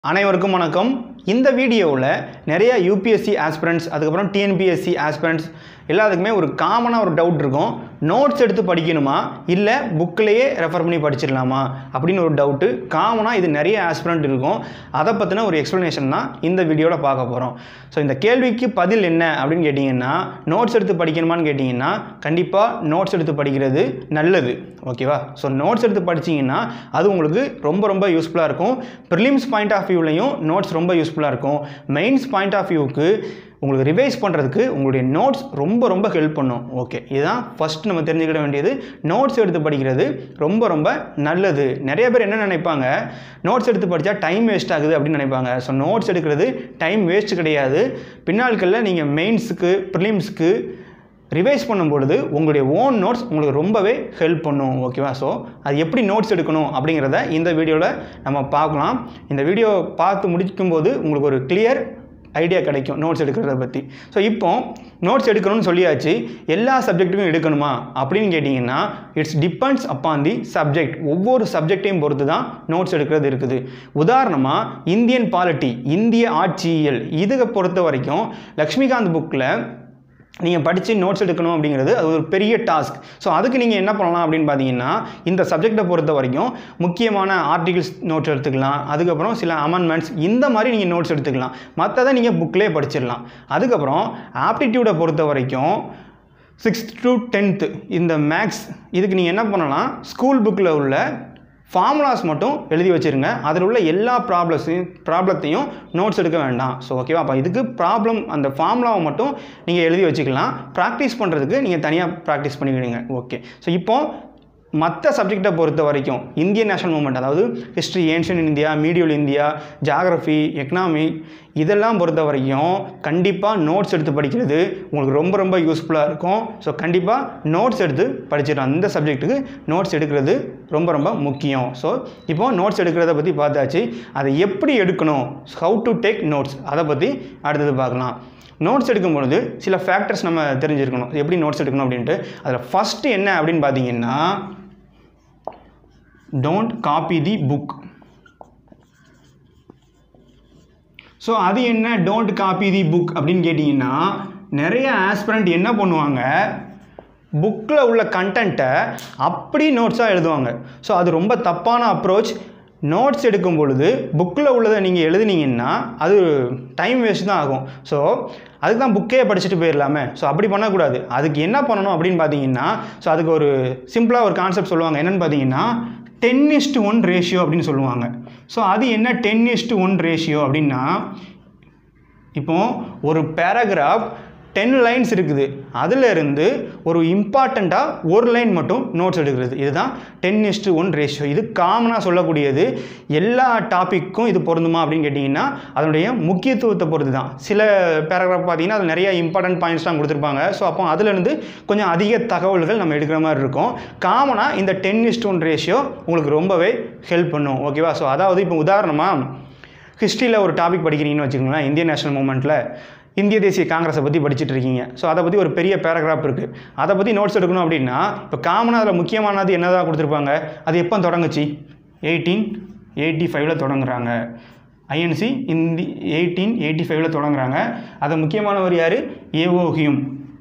அனைவருக்கும் வணக்கம் இந்த வீடியோவில் நிறைய யூபிஎஸ்சி ஆஸ்பிரண்ட்ஸ் அதுக்கப்புறம் டிஎன்பிஎஸ்சி ஆஸ்பிரண்ட்ஸ் எல்லாத்துக்குமே ஒரு காமனாக ஒரு டவுட் இருக்கும் நோட்ஸ் எடுத்து படிக்கணுமா இல்லை புக்கிலேயே ரெஃபர் பண்ணி படிச்சிடலாமா அப்படின்னு ஒரு டவுட்டு காமனாக இது நிறைய ஆஸ்பிரண்ட் இருக்கும் அதை பற்றின ஒரு எக்ஸ்ப்ளனேஷன் தான் இந்த வீடியோவில் பார்க்க போகிறோம் ஸோ இந்த கேள்விக்கு பதில் என்ன அப்படின்னு கேட்டிங்கன்னா நோட்ஸ் எடுத்து படிக்கணுமான்னு கேட்டிங்கன்னா கண்டிப்பாக நோட்ஸ் எடுத்து படிக்கிறது நல்லது ஓகேவா ஸோ நோட்ஸ் எடுத்து படிச்சீங்கன்னா அது உங்களுக்கு ரொம்ப ரொம்ப யூஸ்ஃபுல்லாக இருக்கும் ப்ரிலிம்ஸ் பாயிண்ட் ஆஃப் வியூலையும் நோட்ஸ் ரொம்ப யூஸ்ஃபுல்லாக இருக்கும் மெயின்ஸ் பாயிண்ட் ஆஃப் வியூக்கு உங்களுக்கு ரிவைஸ் பண்ணுறதுக்கு உங்களுடைய நோட்ஸ் ரொம்ப ரொம்ப ஹெல்ப் பண்ணும் ஓகே இதுதான் ஃபஸ்ட் நம்ம தெரிஞ்சுக்கிட வேண்டியது நோட்ஸ் எடுத்து படிக்கிறது ரொம்ப ரொம்ப நல்லது நிறைய பேர் என்ன நினைப்பாங்க நோட்ஸ் எடுத்து படித்தா டைம் வேஸ்ட் ஆகுது அப்படின்னு நினைப்பாங்க ஸோ நோட்ஸ் எடுக்கிறது டைம் வேஸ்ட் கிடையாது பின்னாட்களில் நீங்கள் மெயின்ஸுக்கு ப்ரிலிம்ஸ்க்கு ரிவைஸ் பண்ணும்பொழுது உங்களுடைய ஓன் நோட்ஸ் உங்களுக்கு ரொம்பவே ஹெல்ப் பண்ணும் ஓகேவா ஸோ அது எப்படி நோட்ஸ் எடுக்கணும் அப்படிங்கிறத இந்த வீடியோவில் நம்ம பார்க்கலாம் இந்த வீடியோ பார்த்து முடிக்கும்போது உங்களுக்கு ஒரு கிளியர் ஐடியா கிடைக்கும் நோட்ஸ் எடுக்கிறத பற்றி ஸோ இப்போ நோட்ஸ் எடுக்கணும்னு சொல்லியாச்சு எல்லா சப்ஜெக்ட்டுக்கும் எடுக்கணுமா அப்படின்னு கேட்டிங்கன்னா it's depends upon the subject ஒவ்வொரு சப்ஜெக்டையும் பொறுத்து தான் நோட்ஸ் எடுக்கிறது இருக்குது உதாரணமாக இந்தியன் பாலிட்டி இந்திய ஆட்சியியல் இதுக்கு பொறுத்த வரைக்கும் லக்ஷ்மிகாந்த் புக்கில் நீங்கள் படித்து நோட்ஸ் எடுக்கணும் அப்படிங்கிறது அது ஒரு பெரிய டாஸ்க் ஸோ அதுக்கு நீங்கள் என்ன பண்ணலாம் அப்படின்னு பார்த்தீங்கன்னா இந்த சப்ஜெக்டை பொறுத்த வரைக்கும் முக்கியமான ஆர்டிகிள்ஸ் நோட்ஸ் எடுத்துக்கலாம் அதுக்கப்புறம் சில அமெண்ட்மெண்ட்ஸ் இந்த மாதிரி நீங்கள் நோட்ஸ் எடுத்துக்கலாம் மற்றதை நீங்கள் புக்லேயே படிச்சிடலாம் அதுக்கப்புறம் ஆப்டிடியூடை பொறுத்த வரைக்கும் சிக்ஸ்த் டு டென்த்து இந்த மேக்ஸ் இதுக்கு நீங்கள் என்ன பண்ணலாம் ஸ்கூல் புக்கில் உள்ள ஃபார்முலாஸ் மட்டும் எழுதி வச்சுருங்க அதில் உள்ள எல்லா ப்ராப்ளஸையும் ப்ராப்ளத்தையும் நோட்ஸ் எடுக்க வேண்டாம் ஸோ ஓகேவா அப்போ இதுக்கு ப்ராப்ளம் அந்த ஃபார்முலாவை மட்டும் நீங்கள் எழுதி வச்சுக்கலாம் ப்ராக்டிஸ் பண்ணுறதுக்கு நீங்கள் தனியாக ப்ராக்டிஸ் பண்ணிக்கிடுங்க ஓகே ஸோ இப்போது மற்ற சப்ஜெக்டை பொறுத்த வரைக்கும் இந்தியன் நேஷனல் மூமெண்ட் அதாவது history ancient India medieval India geography economy இதெல்லாம் பொறுத்த வரைக்கும் கண்டிப்பாக நோட்ஸ் எடுத்து படிக்கிறது உங்களுக்கு ரொம்ப ரொம்ப யூஸ்ஃபுல்லாக இருக்கும் ஸோ கண்டிப்பாக நோட்ஸ் எடுத்து படிச்சிடலாம் அந்த சப்ஜெக்ட்டுக்கு நோட்ஸ் எடுக்கிறது ரொம்ப ரொம்ப முக்கியம் ஸோ இப்போ நோட்ஸ் எடுக்கிறத பற்றி பார்த்தாச்சு அதை எப்படி எடுக்கணும் ஹவு டு டேக் நோட்ஸ் அதை பற்றி அடுத்தது பார்க்கலாம் நோட்ஸ் எடுக்கும் பொழுது சில ஃபேக்டர்ஸ் நம்ம தெரிஞ்சிருக்கணும் எப்படி நோட்ஸ் எடுக்கணும் அப்படின்ட்டு அதில் ஃபஸ்ட்டு என்ன அப்படின்னு பார்த்தீங்கன்னா don't copy the book so அது என்ன டோன்ட் காப்பி தி புக் அப்படின்னு கேட்டிங்கன்னா நிறைய ஆஸ்பிரண்ட் என்ன பண்ணுவாங்க புக்கில் உள்ள கண்டென்ட்டை அப்படி நோட்ஸாக எழுதுவாங்க ஸோ அது ரொம்ப தப்பான அப்ரோச் நோட்ஸ் எடுக்கும் பொழுது புக்கில் உள்ளதை நீங்கள் எழுதுனீங்கன்னா அது டைம் வேஸ்ட் தான் ஆகும் ஸோ அதுக்கு தான் புக்கே படிச்சுட்டு போயிடலாமே ஸோ அப்படி பண்ணக்கூடாது அதுக்கு என்ன பண்ணணும் அப்படின்னு பார்த்தீங்கன்னா ஸோ அதுக்கு ஒரு சிம்பிளாக ஒரு கான்செப்ட் சொல்லுவாங்க என்னென்னு பார்த்தீங்கன்னா டென் இஸ்ட் ஒன் ரேஷியோ அப்படின்னு சொல்லுவாங்க ஸோ அது என்ன டென் இஸ்ட் ஒன் ரேஷியோ அப்படின்னா இப்போ ஒரு பேராகிராஃப் டென் லைன்ஸ் இருக்குது அதிலிருந்து ஒரு இம்பார்ட்டண்ட்டாக ஒரு லைன் மட்டும் நோட்ஸ் எடுக்கிறது இதுதான் டென் இஸ்ட்டு ஒன் ரேஷியோ இது காமனாக சொல்லக்கூடியது எல்லா டாப்பிக்கும் இது பொருந்துமா அப்படின்னு கேட்டிங்கன்னா அதனுடைய முக்கியத்துவத்தை பொறுத்து தான் சில பேராகிராஃப் பார்த்தீங்கன்னா அதில் நிறைய இம்பார்ட்டன்ட் பாயிண்ட்ஸ்லாம் கொடுத்துருப்பாங்க ஸோ அப்போ அதுலேருந்து கொஞ்சம் அதிக தகவல்கள் நம்ம எடுக்கிற மாதிரி இருக்கும் காமனாக இந்த டென் இஸ்ட் ஒன் ரேஷியோ உங்களுக்கு ரொம்பவே ஹெல்ப் பண்ணும் ஓகேவா ஸோ அதாவது இப்போ உதாரணமாக ஹிஸ்ட்ரியில் ஒரு டாபிக் படிக்கிறீங்கன்னு வச்சுக்கோங்களேன் இந்தியன் நேஷனல் மூமெண்ட்டில் இந்திய தேசிய காங்கிரஸை பற்றி படிச்சுட்டு இருக்கீங்க ஸோ அதை பற்றி ஒரு பெரிய பேராகிராஃப் இருக்குது அதை பற்றி நோட்ஸ் எடுக்கணும் அப்படின்னா இப்போ காமனாக அதில் முக்கியமானது என்னதான் கொடுத்துருப்பாங்க அது எப்போ தொடங்குச்சு எயிட்டீன் எயிட்டி ஃபைவ்ல தொடங்குறாங்க ஐஎன்சி இந்தி எயிட்டீன் எயிட்டி ஃபைவ்ல தொடங்குறாங்க அதை முக்கியமானவர் யார் ஏஓ ஹியூம்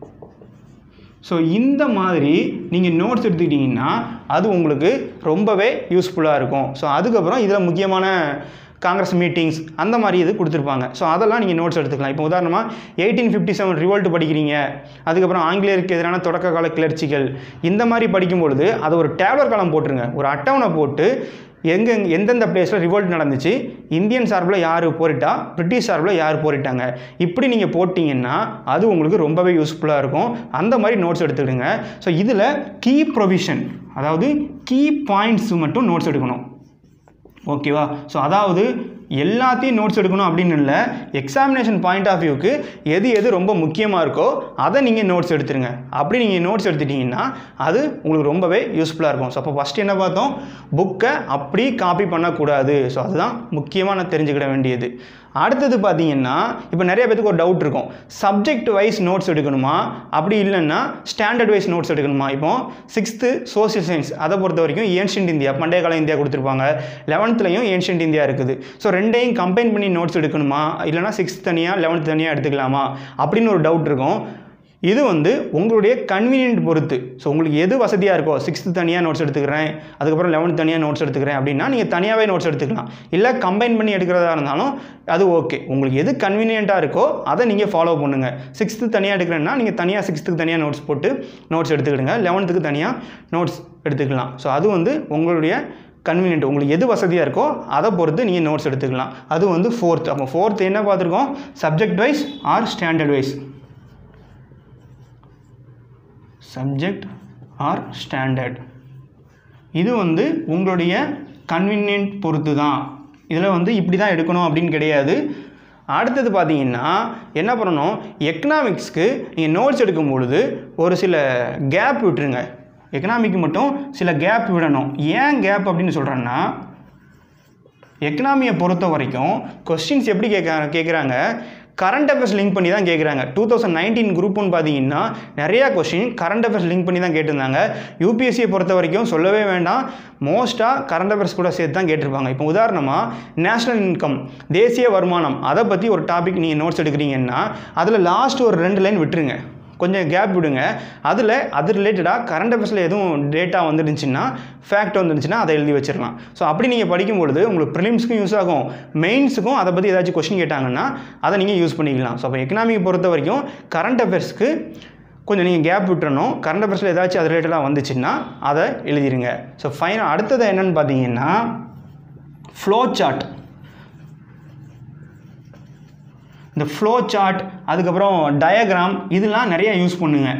ஸோ இந்த மாதிரி நீங்கள் நோட்ஸ் எடுத்துக்கிட்டிங்கன்னா அது உங்களுக்கு ரொம்பவே யூஸ்ஃபுல்லாக இருக்கும் ஸோ அதுக்கப்புறம் இதில் முக்கியமான காங்கிரஸ் மீட்டிங்ஸ் அந்த மாதிரி இது கொடுத்துருப்பாங்க ஸோ அதெல்லாம் நீங்கள் நோட்ஸ் எடுத்துக்கலாம் இப்போ உதாரணமாக எயிட்டீன் ஃபிஃப்டி செவன் ரிவோல்ட் படிக்கிறீங்க அதுக்கப்புறம் ஆங்கிலேயருக்கு எதிரான தொடக்க கால கிளர்ச்சிகள் இந்த மாதிரி படிக்கும்பொழுது அதை ஒரு டேப்லர் காலம் போட்டுருங்க ஒரு அட்டவணை போட்டு எங்கே எந்தெந்த பிளேஸில் ரிவோல்ட் நடந்துச்சு இந்தியன் சார்பில் யார் போரிட்டா பிரிட்டிஷ் சார்பில் யார் போரிட்டாங்க இப்படி நீங்கள் போட்டிங்கன்னா அது உங்களுக்கு ரொம்பவே யூஸ்ஃபுல்லாக இருக்கும் அந்த மாதிரி நோட்ஸ் எடுத்துக்கிடுங்க ஸோ இதில் கீ ப்ரொவிஷன் அதாவது கீ பாயிண்ட்ஸ் மட்டும் நோட்ஸ் எடுக்கணும் ஓகேவா ஸோ அதாவது எல்லாத்தையும் நோட்ஸ் எடுக்கணும் அப்படின்னு இல்லை எக்ஸாமினேஷன் பாயிண்ட் ஆஃப் வியூக்கு எது எது ரொம்ப முக்கியமாக இருக்கோ அதை நீங்கள் நோட்ஸ் எடுத்துருங்க அப்படி நீங்கள் நோட்ஸ் எடுத்துட்டிங்கன்னா அது உங்களுக்கு ரொம்பவே யூஸ்ஃபுல்லாக இருக்கும் ஸோ அப்போ ஃபஸ்ட் என்ன பார்த்தோம் புக்கை அப்படி காப்பி பண்ணக்கூடாது ஸோ அதுதான் முக்கியமாக நான் தெரிஞ்சுக்கிட வேண்டியது அடுத்தது பார்த்தீங்கன்னா இப்போ நிறைய பேத்துக்கு ஒரு டவுட் இருக்கும் சப்ஜெக்ட் வைஸ் நோட்ஸ் எடுக்கணுமா அப்படி இல்லைன்னா ஸ்டாண்டர்ட் வைஸ் நோட்ஸ் எடுக்கணுமா இப்போ சிக்ஸ்த்து சோசியல் சயின்ஸ் அதை பொறுத்த வரைக்கும் ஏன்ஷியன்ட் இந்தியா பண்டைய கால இந்தியா கொடுத்துருப்பாங்க லெவன்த்துலையும் ஏன்ஷியன்ட் இந்தியா இருக்குது ஸோ ரெண்டையும் கம்பைன் பண்ணி நோட்ஸ் எடுக்கணுமா இல்லைனா சிக்ஸ்த் தனியாக லெவன்த் தனியாக எடுத்துக்கலாமா அப்படின்னு ஒரு டவுட் இருக்கும் இது வந்து உங்களுடைய கன்வீனியன்ட் பொறுத்து ஸோ உங்களுக்கு எது வசதியாக இருக்கோ சிக்ஸ்த்து தனியாக நோட்ஸ் எடுத்துக்கிறேன் அதுக்கப்புறம் லெவன்த் தனியாக நோட்ஸ் எடுத்துக்கிறேன் அப்படின்னா நீங்கள் தனியாகவே நோட்ஸ் எடுத்துக்கலாம் இல்லை கம்பைன் பண்ணி எடுக்கிறதா இருந்தாலும் அது ஓகே உங்களுக்கு எது கன்வீனியண்ட்டாக இருக்கோ அதை நீங்கள் ஃபாலோ பண்ணுங்கள் சிக்ஸ்த்து தனியாக எடுக்கிறேன்னா நீங்கள் தனியாக சிக்ஸ்த்துக்கு தனியாக நோட்ஸ் போட்டு நோட்ஸ் எடுத்துக்கிடுங்க லெவன்த்துக்கு தனியாக நோட்ஸ் எடுத்துக்கலாம் ஸோ அது வந்து உங்களுடைய கன்வீனியன்ட் உங்களுக்கு எது வசதியாக இருக்கோ அதை பொறுத்து நீங்கள் நோட்ஸ் எடுத்துக்கலாம் அது வந்து ஃபோர்த் அப்போ ஃபோர்த் என்ன பார்த்துருக்கோம் subject wise or standard wise subject or standard இது வந்து உங்களுடைய கன்வீனியன்ட் பொறுத்து தான் இதில் வந்து இப்படி தான் எடுக்கணும் அப்படின்னு கிடையாது அடுத்தது பார்த்தீங்கன்னா என்ன பண்ணணும் எக்கனாமிக்ஸ்க்கு நீங்கள் நோட்ஸ் எடுக்கும் பொழுது ஒரு சில கேப் விட்டுருங்க எக்கனாமிக்கு மட்டும் சில கேப் விடணும் ஏன் கேப் அப்படின்னு சொல்கிறேன்னா எக்கனாமியை பொறுத்த வரைக்கும் கொஸ்டின்ஸ் எப்படி கேட்க கேட்குறாங்க கரண்ட் அஃபேர்ஸ் லிங்க் பண்ணி தான் கேட்குறாங்க டூ தௌசண்ட் நைன்டீன் குரூப்னு பார்த்தீங்கன்னா நிறையா கொஸ்டின் கரண்ட் அஃபேர்ஸ் லிங்க் பண்ணி தான் கேட்டிருந்தாங்க யூபிஎஸ்சியை பொறுத்த வரைக்கும் சொல்லவே வேண்டாம் மோஸ்ட்டாக கரண்ட் அஃபேர்ஸ் கூட சேர்த்து தான் கேட்டிருப்பாங்க இப்போ உதாரணமாக நேஷனல் இன்கம் தேசிய வருமானம் அதை பற்றி ஒரு டாபிக் நீங்கள் நோட்ஸ் எடுக்கிறீங்கன்னா அதில் லாஸ்ட் ஒரு ரெண்டு லைன் விட்டுருங்க கொஞ்சம் கேப் விடுங்க அதில் அது ரிலேட்டடாக கரண்ட் அஃபேர்ஸில் எதுவும் டேட்டா வந்துருந்துச்சுன்னா ஃபேக்ட் வந்துருந்துச்சுன்னா அதை எழுதி வச்சிடலாம் ஸோ அப்படி நீங்கள் படிக்கும்பொழுது உங்களுக்கு ப்ரிலிம்ஸ்க்கும் யூஸ் ஆகும் மெயின்ஸுக்கும் அதை பற்றி ஏதாச்சும் கொஸ்டின் கேட்டாங்கன்னா அதை நீங்கள் யூஸ் பண்ணிக்கலாம் ஸோ அப்போ எக்கனாமிக் பொறுத்த வரைக்கும் கரண்ட் அஃபேர்ஸ்க்கு கொஞ்சம் நீங்கள் கேப் விட்டுறணும் கரண்ட் அஃபேர்ஸில் ஏதாச்சும் அது ரிலேட்டடாக வந்துச்சுன்னா அதை எழுதிருங்க ஸோ ஃபைனல் அடுத்தது என்னென்னு பார்த்தீங்கன்னா ஃப்ளோ சார்ட் இந்த ஃப்ளோ சார்ட் அதுக்கப்புறம் டயக்ராம் இதெல்லாம் நிறைய யூஸ் பண்ணுங்க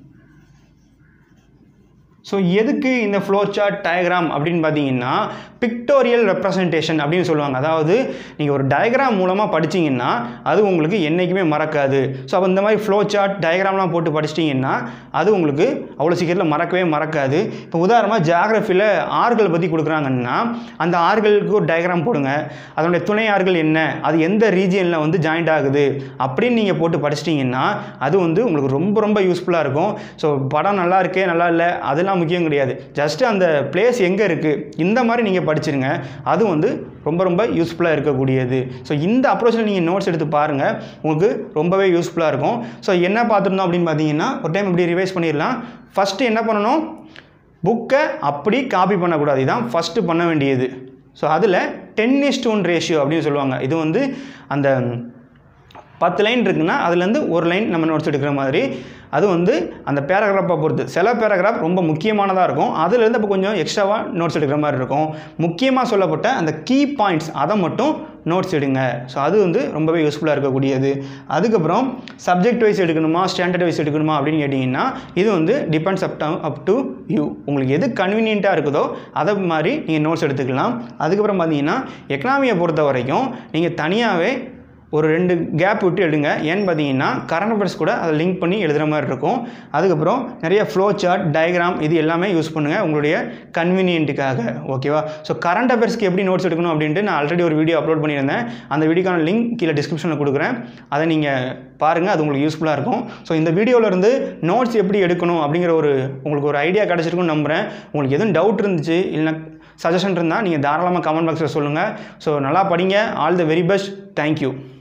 ஸோ எதுக்கு இந்த ஃப்ளோ சார்ட் டயக்ராம் அப்படின்னு பார்த்தீங்கன்னா பிக்டோரியல் ரெப்ரசன்டேஷன் அப்படின்னு சொல்லுவாங்க அதாவது நீங்கள் ஒரு டயக்ராம் மூலமாக படிச்சீங்கன்னா அது உங்களுக்கு என்றைக்குமே மறக்காது ஸோ அப்போ இந்த மாதிரி ஃப்ளோ சார்ட் டயக்ராம்லாம் போட்டு படிச்சிட்டிங்கன்னா அது உங்களுக்கு அவ்வளோ சீக்கிரத்தில் மறக்கவே மறக்காது இப்போ உதாரணமாக ஜியாகிரஃபியில் ஆறுகள் பற்றி கொடுக்குறாங்கன்னா அந்த ஆறுகளுக்கு ஒரு டயக்ராம் போடுங்க அதனுடைய துணை ஆறுகள் என்ன அது எந்த ரீஜியனில் வந்து ஜாயிண்ட் ஆகுது அப்படின்னு நீங்கள் போட்டு படிச்சிட்டிங்கன்னா அது வந்து உங்களுக்கு ரொம்ப ரொம்ப யூஸ்ஃபுல்லாக இருக்கும் ஸோ படம் நல்லா இருக்கே நல்லா இல்லை அதெல்லாம் முக்கியம் கிடையாது ஜஸ்ட் அந்த பிளேஸ் எங்கே இருக்குது இந்த மாதிரி நீங்கள் படிச்சிருங்க அது வந்து ரொம்ப ரொம்ப யூஸ்ஃபுல்லாக இருக்கக்கூடியது ஸோ இந்த அப்ரோச்சில் நீங்கள் நோட்ஸ் எடுத்து பாருங்கள் உங்களுக்கு ரொம்பவே யூஸ்ஃபுல்லாக இருக்கும் ஸோ என்ன பார்த்துருந்தோம் அப்படின்னு பார்த்தீங்கன்னா ஒரு டைம் இப்படி ரிவைஸ் பண்ணிடலாம் ஃபஸ்ட்டு என்ன பண்ணணும் புக்கை அப்படி காப்பி பண்ணக்கூடாது இதுதான் ஃபஸ்ட்டு பண்ண வேண்டியது ஸோ அதில் டென் இஸ்ட் ஒன் ரேஷியோ அப்படின்னு சொல்லுவாங்க இது வந்து அந்த பத்து லைன் இருக்குன்னா அதுலேருந்து ஒரு லைன் நம்ம நோட்ஸ் எடுக்கிற மாதிரி அது வந்து அந்த பேராகிராஃபை பொறுத்து சில பேராகிராஃப் ரொம்ப முக்கியமானதாக இருக்கும் அதுலேருந்து அப்போ கொஞ்சம் எக்ஸ்ட்ராவாக நோட்ஸ் எடுக்கிற மாதிரி இருக்கும் முக்கியமாக சொல்லப்பட்ட அந்த கீ பாயிண்ட்ஸ் அதை மட்டும் நோட்ஸ் எடுங்க ஸோ அது வந்து ரொம்பவே யூஸ்ஃபுல்லாக இருக்கக்கூடியது அதுக்கப்புறம் சப்ஜெக்ட் வைஸ் எடுக்கணுமா ஸ்டாண்டர்ட் வைஸ் எடுக்கணுமா அப்படின்னு கேட்டிங்கன்னா இது வந்து depends up up to you உங்களுக்கு எது கன்வீனியண்ட்டாக இருக்குதோ அதை மாதிரி நீங்கள் நோட்ஸ் எடுத்துக்கலாம் அதுக்கப்புறம் பார்த்தீங்கன்னா எக்கனாமியை பொறுத்த வரைக்கும் நீங்கள் தனியாகவே ஒரு ரெண்டு கேப் விட்டு எடுங்க ஏன்னு பார்த்தீங்கன்னா கரண்ட் அஃபேர்ஸ் கூட அதை லிங்க் பண்ணி எழுதுகிற மாதிரி இருக்கும் அதுக்கப்புறம் நிறைய ஃப்ளோ சார்ட் டயக்ராம் இது எல்லாமே யூஸ் பண்ணுங்கள் உங்களுடைய கன்வீனியன்ட்டுக்காக ஓகேவா ஸோ கரண்ட் அஃபேர்ஸ்க்கு எப்படி நோட்ஸ் எடுக்கணும் அப்படின்ட்டு நான் ஆல்ரெடி ஒரு வீடியோ அப்லோட் பண்ணியிருந்தேன் அந்த வீடியோக்கான லிங்க் கீழே டிஸ்கிரிப்ஷனில் கொடுக்குறேன் அதை நீங்கள் பாருங்கள் அது உங்களுக்கு யூஸ்ஃபுல்லாக இருக்கும் ஸோ இந்த வீடியோவில் இருந்து நோட்ஸ் எப்படி எடுக்கணும் அப்படிங்கிற ஒரு உங்களுக்கு ஒரு ஐடியா கிடச்சிருக்குன்னு நம்புகிறேன் உங்களுக்கு எதுவும் டவுட் இருந்துச்சு இல்லைனா சஜஷன் இருந்தால் நீங்கள் தாராளமாக கமெண்ட் பாக்ஸில் சொல்லுங்கள் ஸோ நல்லா படிங்க all the very best thank you